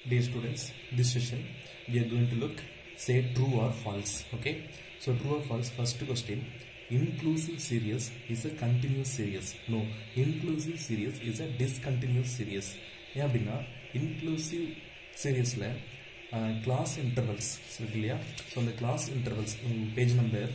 Dear students, this session we are going to look say true or false. Okay, so true or false. First question: inclusive series is a continuous series. No, inclusive series is a discontinuous series. ஏன் அப்படின்னா inclusive சீரியஸில் class intervals இருக்கு இல்லையா so அந்த class intervals page number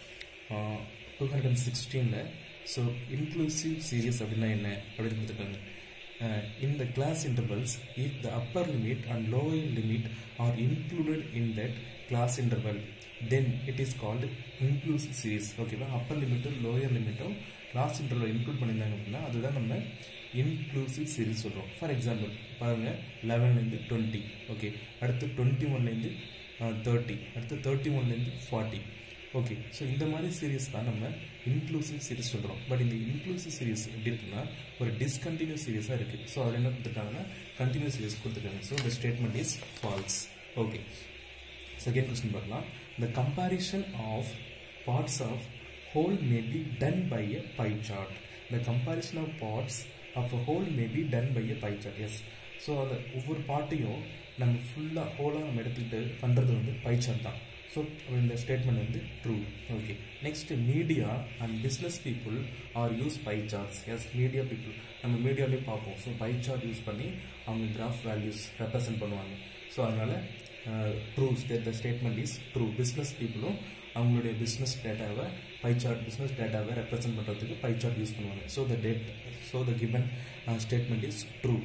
two hundred and சிக்ஸ்டீனில் so inclusive series அப்படின்னா என்ன அப்படின்னு கொடுத்துருக்காங்க uh, in the class intervals if the upper limit and lower limit are included in that class interval then it is called inclusive series ஓகேவா upper லிமிட்டும் lower லிமிட்டும் class interval include பண்ணியிருந்தாங்க அப்படின்னா அதுதான் நம்ம இன்க்ளூசிவ் சீரிஸ் சொல்கிறோம் for example பாருங்க லெவன்லேருந்து டுவெண்ட்டி ஓகே அடுத்து டுவெண்ட்டி ஒன்லேருந்து தேர்ட்டி அடுத்து தேர்ட்டி ஒன்லேருந்து ஃபார்ட்டி ஓகே ஸோ இந்த மாதிரி சீரிஸ் தான் நம்ம இன்க்ளூசிவ் சீரிஸ் சொல்கிறோம் பட் இந்த இன்க்ளூசிவ் சீரிஸ் எப்படி இருக்குன்னா ஒரு டிஸ்கண்டினியூஸ் சீரியஸாக இருக்குது ஸோ அதில் என்ன கொடுத்துருக்காங்கன்னா கண்டினியூஸ் சீரிஸ் கொடுத்துருக்காங்க so the statement is false okay second question பார்க்கலாம் the comparison of parts of whole may be done by a pie chart the comparison of parts of a whole may be done by a pie chart yes so அந்த ஒவ்வொரு பார்ட்டையும் நம்ம ஃபுல்லாக ஹோலாக நம்ம எடுத்துக்கிட்டு பண்ணுறது வந்து pie chart தான் so இந்த ஸ்டேட்மெண்ட் வந்து true okay next media and business people are use pie charts yes media people நம்ம மீடியாலே பார்ப்போம் ஸோ பை சார்ட் யூஸ் பண்ணி அவங்க கிராஃப் வேல்யூஸ் ரெப்ரசென்ட் பண்ணுவாங்க ஸோ அதனால் true the statement is true business பீப்புளும் அவங்களுடைய பிஸ்னஸ் டேட்டாவை பை சார்ட் பிஸ்னஸ் டேட்டாவை ரெப்ரசென்ட் பண்ணுறதுக்கு பை சார்ட் யூஸ் பண்ணுவாங்க so the date so the given statement is true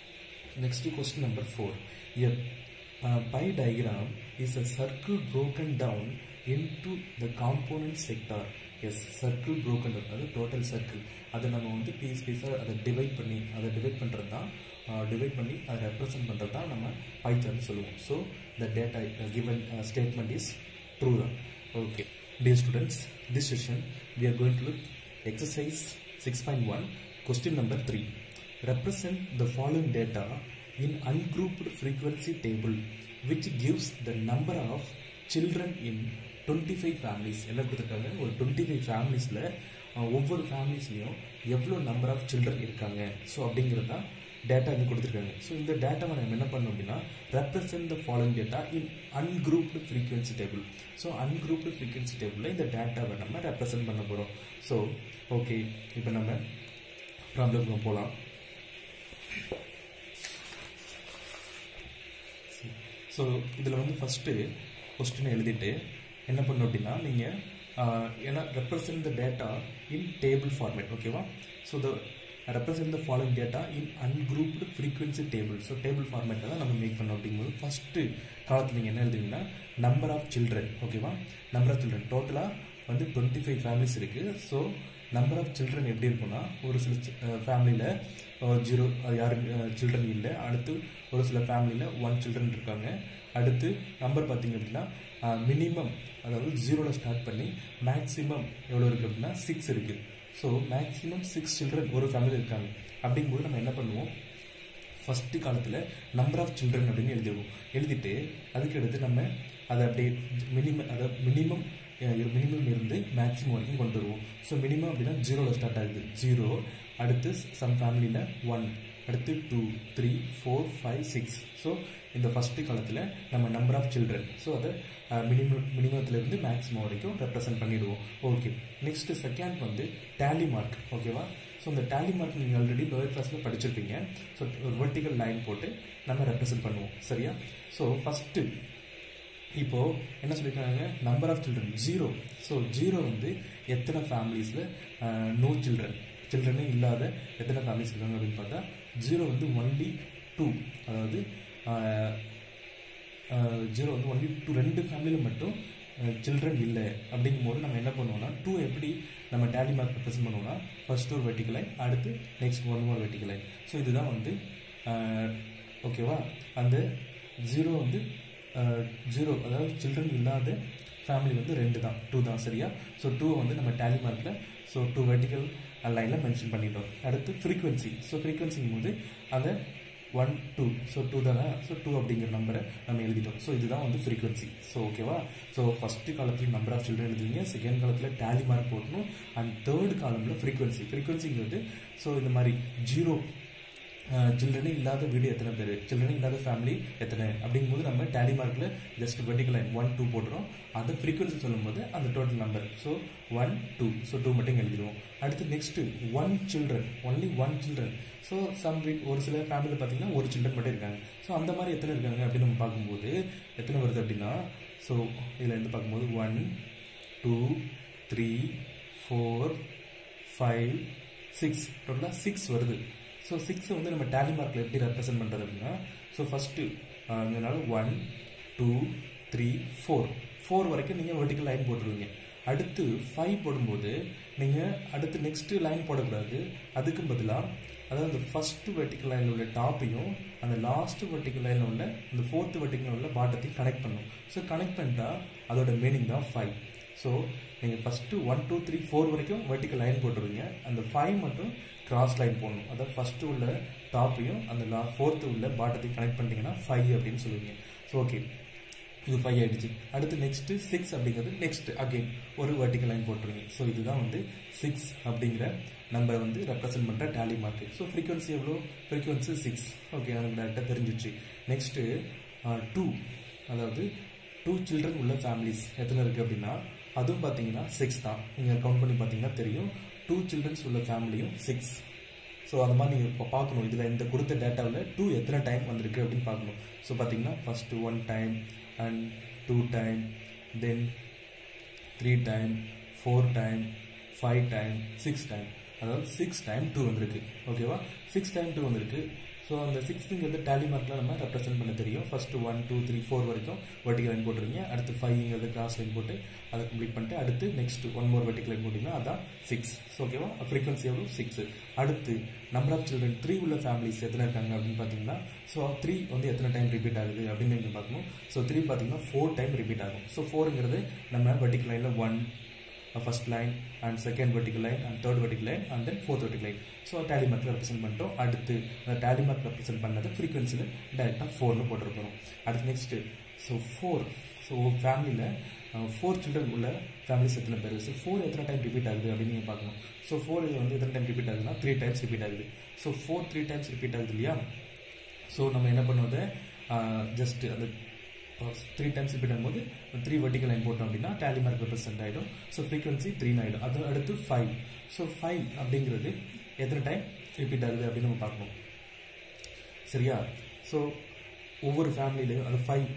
Next question number four. A uh, pie diagram is a circle broken down into the component sector. Yes circle broken down அது total circle அதை நம்ம வந்து piece பீஸாக அதை divide பண்ணி அதை divide பண்ணுறது தான் டிவைட் பண்ணி அதை ரெப்ரசென்ட் பண்ணுறது தான் நம்ம பைத்தான்னு சொல்லுவோம் so the data given statement is true தான் okay dear students this session we are going to look exercise six point one question number three represent the following data in ungrouped frequency table which gives the number of children in 25 families என்ன கொடுத்துருக்காங்க ஒரு 25 ஃபேமிலிஸில் ஒவ்வொரு ஃபேமிலிஸ்லையும் எவ்வளோ number of children இருக்காங்க so அப்படிங்கிறது தான் data இங்கே கொடுத்துருக்காங்க ஸோ இந்த டேட்டாவை நம்ம என்ன பண்ணோம் அப்படின்னா represent the following data in ungrouped frequency table so ungrouped frequency டேபிளில் இந்த டேட்டாவை நம்ம ரெப்ரசென்ட் பண்ண போகிறோம் ஸோ ஓகே இப்போ நம்ம ப்ராப்ளம் போகலாம் ஸோ இதில் வந்து ஃபஸ்ட்டு கொஸ்டினை எழுதிட்டு என்ன பண்ணும் அப்படின்னா நீங்கள் ஏன்னா represent the data in table format ஓகேவா so the represent the following data in ungrouped frequency table so table ஃபார்மேட்டை தான் நம்ம மேக் பண்ணோம் அப்படிங்கும்போது ஃபஸ்ட்டு காலத்தில் நீங்கள் என்ன எழுதுவீங்கன்னா நம்பர் ஆஃப் சில்ட்ரன் ஓகேவா நம்பர் ஆஃப் சில்ட்ரன் டோட்டலாக வந்து டுவெண்ட்டி ஃபைவ் ஃபேமிலிஸ் இருக்குது ஸோ நம்பர் ஆஃப் சில்ட்ரன் எப்படி இருக்குன்னா ஒரு சில ஃபேமிலியில் ஜீரோ யாரும் சில்ட்ரன் இல்லை அடுத்து ஒரு சில ஃபேமிலியில் ஒன் சில்ட்ரன் இருக்காங்க அடுத்து நம்பர் பார்த்தீங்க அப்படின்னா மினிமம் அதாவது ஜீரோவில் ஸ்டார்ட் பண்ணி மேக்ஸிமம் எவ்வளோ இருக்குது அப்படின்னா சிக்ஸ் இருக்குது ஸோ மேக்ஸிமம் சிக்ஸ் சில்ட்ரன் ஒரு ஃபேமிலி இருக்காங்க அப்படிங்கும்போது நம்ம என்ன பண்ணுவோம் ஃபஸ்ட்டு காலத்தில் நம்பர் ஆஃப் சில்ட்ரன் அப்படின்னு எழுதிடுவோம் எழுதிட்டு அதுக்கு அடுத்து நம்ம அதை அப்படியே மினிமம் அதை மினிமம் மினிமம் இருந்து மேக்ஸிமம் வரைக்கும் கொண்டு வருவோம் ஸோ மினிமம் அப்படின்னா ஜீரோவில் ஸ்டார்ட் ஆகுது ஜீரோ அடுத்து சம் ஃபேமிலியில் ஒன் அடுத்து two three four five six so இந்த ஃபஸ்ட்டு காலத்தில் நம்ம நம்பர் ஆஃப் சில்ட்ரன் ஸோ அதை மினிமம் மினிமத்துலேருந்து மேக்ஸிமம் வரைக்கும் ரெப்ரசென்ட் பண்ணிடுவோம் ஓகே நெக்ஸ்ட் செகண்ட் வந்து டேலி மார்க் ஓகேவா ஸோ இந்த டேலி மார்க் நீங்கள் ஆல்ரெடி லோயர் கிளாஸில் படிச்சிருப்பீங்க ஸோ ஒரு வெர்டிக்கல் லைன் போட்டு நம்ம ரெப்ரசென்ட் பண்ணுவோம் சரியா ஸோ ஃபஸ்ட்டு இப்போ என்ன சொல்லியிருக்காங்க number of children zero so zero வந்து எத்தனை ஃபேமிலிஸில் நோ சில்ட்ரன் சில்ட்ரனே இல்லாத எத்தனை ஃபேமிலிஸ் இருக்காங்க அப்படின்னு பார்த்தா ஜீரோ வந்து ஒன்லி டூ அதாவது ஜீரோ வந்து ஒன்லி டூ ரெண்டு ஃபேமிலியில் மட்டும் சில்ட்ரன் இல்லை அப்படிங்கும்போது நம்ம என்ன பண்ணுவோம்னா டூ எப்படி நம்ம டேலி மார்க் ரெப்ரசென்ட் பண்ணுவோம்னா ஃபர்ஸ்ட் ஒரு வெர்டிக்கல் லைன் அடுத்து next one more vertical line so இதுதான் வந்து ஓகேவா அந்த ஜீரோ வந்து ஜீரோ அதாவது சில்ட்ரன் இல்லாத ஃபேமிலி வந்து ரெண்டு தான் டூ தான் சரியா ஸோ டூ வந்து நம்ம டேலி மார்க்கில் ஸோ டூ வெர்டிக்கல் லைனில் மென்ஷன் பண்ணிட்டோம் அடுத்து ஃப்ரீக்வன்சி ஸோ ஃப்ரீக்வன்சிங்கும் போது அதை ஒன் டூ ஸோ டூ தானே ஸோ டூ அப்படிங்கிற நம்பரை நம்ம எழுதிட்டோம் ஸோ இதுதான் வந்து ஃப்ரீக்வன்சி ஸோ ஓகேவா ஸோ ஃபஸ்ட்டு காலத்தில் நம்பர் ஆஃப் சில்ட்ரன் எழுதுவீங்க செகண்ட் காலத்தில் டேலி மார்க் போட்டணும் அண்ட் தேர்ட் காலமில் ஃப்ரீக்வன்சி ஃப்ரீக்வன்சிங்கிறது ஸோ இந்த மாதிரி ஜீரோ சில்ட்ரனே இல்லாத வீடு எத்தனை பேர் சில்ட்ரனே இல்லாத ஃபேமிலி எத்தனை அப்படிங்கும்போது நம்ம டேலி மார்க்கில் just vertical line one two போட்டுறோம் அதை ஃப்ரீக்வன்சி சொல்லும்போது அந்த total number so one two so two மட்டும் எழுதிடுவோம் அடுத்து next one children only one children so some week ஒரு சில ஃபேமிலியில் பார்த்தீங்கன்னா ஒரு சில்ட்ரன் மட்டும் இருக்காங்க ஸோ அந்த மாதிரி எத்தனை இருக்காங்க அப்படின்னு நம்ம பார்க்கும்போது எத்தனை வருது அப்படின்னா ஸோ இதில் இருந்து பார்க்கும்போது one two three four five six டோட்டலாக சிக்ஸ் வருது ஸோ சிக்ஸ் வந்து நம்ம டேலி மார்க்கில் எப்படி ரெப்ரசென்ட் பண்ணுறது அப்படின்னா ஸோ ஃபஸ்ட்டு இதனால one two three four four வரைக்கும் நீங்கள் வெர்டிக்கல் லைன் போட்டுருவீங்க அடுத்து ஃபைவ் போடும்போது நீங்கள் அடுத்து நெக்ஸ்ட் லைன் போடக்கூடாது அதுக்கு பதிலாக அதாவது அந்த ஃபர்ஸ்ட் வெர்டிக்கல் லைனில் உள்ள டாப்பையும் அந்த லாஸ்ட் வெர்டிக்கல் லைனில் உள்ள அந்த ஃபோர்த் வெர்டிக்கல் உள்ள பாட்டத்தையும் கனெக்ட் பண்ணும் ஸோ கனெக்ட் பண்ணிட்டா அதோட மீனிங் தான் ஃபைவ் ஸோ நீங்கள் first one two three four வரைக்கும் வெர்டிக்கல் லைன் போட்டுருவீங்க அந்த ஃபைவ் மட்டும் கிராஸ் லைன் போடணும் அதாவது ஃபஸ்ட்டு உள்ள டாப்பையும் அந்த லா ஃபோர்த்து உள்ள பாட்டத்தையும் கனெக்ட் பண்ணிட்டீங்கன்னா ஃபைவ் அப்படின்னு சொல்லுவீங்க ஸோ ஓகே இது ஃபைவ் ஆயிடுச்சு அடுத்து நெக்ஸ்ட் சிக்ஸ் அப்படிங்கிறது நெக்ஸ்ட் அகைன் ஒரு வெர்டிக்கல் லைன் போட்டுருங்க ஸோ இதுதான் வந்து சிக்ஸ் அப்படிங்கிற நம்பரை வந்து ரெப்ரசென்ட் பண்ணுற டேலி மார்க்கு ஸோ ஃப்ரீக்வன்சி எவ்வளோ ஃப்ரீக்வன்சி சிக்ஸ் ஓகே எனக்கு டேரெக்டாக தெரிஞ்சிச்சு நெக்ஸ்ட்டு டூ அதாவது டூ சில்ட்ரன் உள்ள ஃபேமிலிஸ் எத்தனை இருக்குது அப்படின்னா அதுவும் பார்த்தீங்கன்னா சிக்ஸ் தான் நீங்கள் கவுண்ட் பண்ணி பார்த்தீங்கன்னா தெரியும் டூ சில்ட்ரன்ஸ் உள்ள ஃபேமிலியும் சிக்ஸ் ஸோ அந்த மாதிரி நீங்கள் இப்போ பார்க்கணும் இதில் இந்த கொடுத்த டேட்டாவில் டூ எத்தனை டைம் வந்திருக்கு அப்படின்னு பார்க்கணும் ஸோ பார்த்தீங்கன்னா first one time and two time then three time four time five time six time அதாவது சிக்ஸ் டைம் டூ வந்திருக்கு ஓகேவா சிக்ஸ் டைம் டூ வந்திருக்கு ஸோ அந்த சிக்ஸ்த்துங்கிறது டேலி மார்க்கில் நம்ம ரெப்ரசென்ட் பண்ண தெரியும் first one two three four வரைக்கும் வெர்டிகல் லைன் போட்டுருங்க அடுத்து ஃபைவ்ங்கிறது கிராஸ் லைன் போட்டு அதை கம்ப்ளீட் பண்ணிட்டு அடுத்து next one more vertical line போட்டிங்கன்னா அதான் சிக்ஸ் ஓகேவா ஃப்ரீக்வன்சி எவ்வளோ சிக்ஸ் அடுத்து நம்பர் ஆஃப் சில்ட்ரன் த்ரீ உள்ள ஃபேமிலிஸ் எத்தனை இருக்காங்க அப்படின்னு பார்த்தீங்கன்னா ஸோ த்ரீ வந்து எத்தனை டைம் ரிப்பீட் ஆகுது அப்படின்னு நீங்கள் பார்க்கணும் ஸோ த்ரீ பார்த்தீங்கன்னா ஃபோர் டைம் ரிப்பீட் ஆகும் ஸோ ஃபோருங்கிறது நம்ம வெர்டிகல் லைனில் one first line and second vertical line and third vertical line and then fourth vertical line so tally மார்க்கில் ரெப்ரசென்ட் பண்ணிட்டோம் அடுத்து அந்த டேலி மார்க் ரெப்ரசென்ட் பண்ணது ஃப்ரீக்வன்சியில் டேரெக்டாக ஃபோர்னு போட்டிருக்கிறோம் அடுத்து நெக்ஸ்ட்டு ஸோ ஃபோர் ஸோ ஃபேமிலியில் ஃபோர் சில்ட்ரன் உள்ள ஃபேமிலிஸ் எத்தனை பேர் ஸோ ஃபோர் எத்தனை டைம் ரிப்பீட் ஆகுது அப்படின்னு நீங்கள் பார்க்கணும் ஸோ ஃபோர் இது வந்து எத்தனை டைம் ரிப்பீட் ஆகுதுன்னா த்ரீ டைம்ஸ் ரிப்பீட் ஆகுது so four three times repeat ஆகுது இல்லையா ஸோ நம்ம என்ன பண்ணுவது ஜஸ்ட் அந்த த்ரீ டைம்ஸ் ரிப்பீட் ஆகும்போது த்ரீ வெர்டிகல் லைன் போட்டோம் அப்படின்னா டேலி மார்க் ரெப்ரசென்ட் ஆகிடும் ஸோ ஃப்ரீக்வன்சி த்ரீன்னு ஆகிடும் அது அடுத்து ஃபைவ் ஸோ ஃபைவ் அப்படிங்கிறது எத்தனை டைம் ரிப்பீட் ஆகுது அப்படின்னு நம்ம பார்க்கணும் சரியா ஸோ ஒவ்வொரு ஃபேமிலியிலையும் அது ஃபைவ்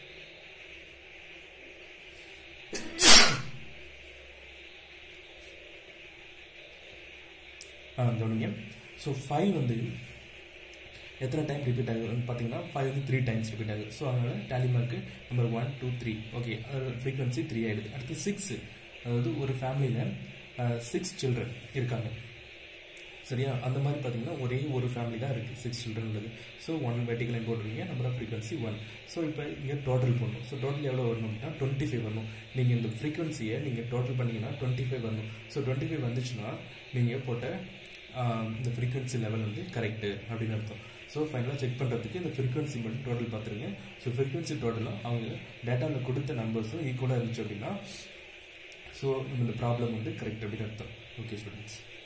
கவனிங்க ஸோ ஃபைவ் வந்து எத்தனை டைம் ரிப்பீட் ஆகுதுன்னு பார்த்தீங்கன்னா ஃபைவ் வந்து த்ரீ டைம்ஸ் ரிப்பீட் ஆகுது ஸோ அதனால் tally mark number one two three okay அது ஃப்ரீக்வன்சி த்ரீ ஆகிடுது அடுத்து சிக்ஸ் அதாவது ஒரு ஃபேமிலியில் சிக்ஸ் சில்ட்ரன் இருக்காங்க சரியா அந்த மாதிரி பார்த்தீங்கன்னா ஒரே ஒரு ஃபேமிலி தான் இருக்குது சிக்ஸ் சில்ட்ரன் உள்ளது ஸோ ஒன் வெர்டிகல் லைன் போட்டுருவீங்க number of frequency one so இப்போ இங்கே டோட்டல் பண்ணணும் ஸோ டோட்டல் எவ்வளோ வரணும் அப்படின்னா டுவெண்ட்டி ஃபைவ் வரணும் நீங்கள் இந்த ஃப்ரீக்வன்சியை நீங்கள் டோட்டல் பண்ணீங்கன்னா டுவெண்ட்டி ஃபைவ் வரணும் ஸோ டுவெண்ட்டி ஃபைவ் வந்துச்சுன்னா நீங்கள் போட்ட இந்த ஃப்ரீக்வன்சி லெவல் வந்து கரெக்டு அப்படின்னு அர்த்தம் ஸோ ஃபைனலாக செக் பண்ணுறதுக்கு இந்த ஃப்ரீக்வன்சி மட்டும் டோட்டல் பார்த்துருங்க ஸோ ஃப்ரீக்வன்சி டோட்டலாக அவங்க டேட்டாவில் கொடுத்த நம்பர்ஸும் ஈக்குவலாக இருந்துச்சு அப்படின்னா ஸோ நம்ம இந்த ப்ராப்ளம் வந்து கரெக்ட் அப்படின்னு அர்த்தம் ஓகே ஸ்டூடெண்ட்ஸ்